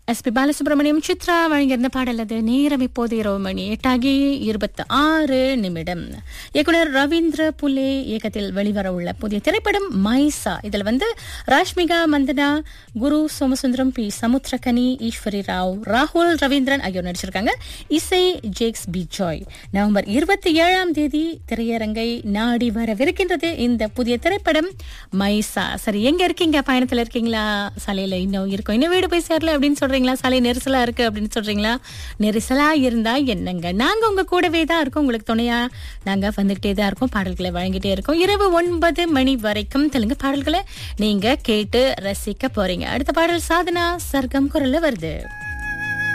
S P Balasubramaniam Chitra வழங்கியிருந்த பாடல் அது நேரம் இப்போது இரவு மணி எட்டாகி இருபத்தி ஆறு நிமிடம் இயக்குனர் ரவீந்திர புலே இயக்கத்தில் வெளிவர உள்ள புதிய திரைப்படம் மைசா இதில் வந்து ராஷ்மிகா மந்தனா குரு சோமசுந்தரம் பி சமுத்திரகனி ஈஸ்வரி ராவ் ராகுல் ரவீந்திரன் ஆகியோர் நடிச்சிருக்காங்க இசை ஜேக்ஸ் பி ஜாய் நவம்பர் இருபத்தி ஏழாம் தேதி திரையரங்கை நாடி வரவிருக்கின்றது இந்த புதிய திரைப்படம் மைசா சரி எங்க இருக்கீங்க பயணத்துல இருக்கீங்களா சாலையில இன்னும் இருக்கும் இன்னும் வீடு போய் சேரல அப்படின்னு சொல்றீங்களா சாலை நெரிசலா இருக்கு அப்படின்னு சொல்றீங்களா நெரிசலா இருந்தா என்னங்க நாங்க உங்க கூடவே தான் இருக்கோம் உங்களுக்கு துணையா நாங்க வந்துகிட்டே தான் இருக்கோம் பாடல்களை வழங்கிட்டே இருக்கோம் இரவு ஒன்பது மணி வரைக்கும் தெலுங்கு பாடல்களை நீங்க கேட்டு ரசிக்க போறீங்க அடுத்த பாடல் சாதனா சர்க்கம் குரல்ல வருது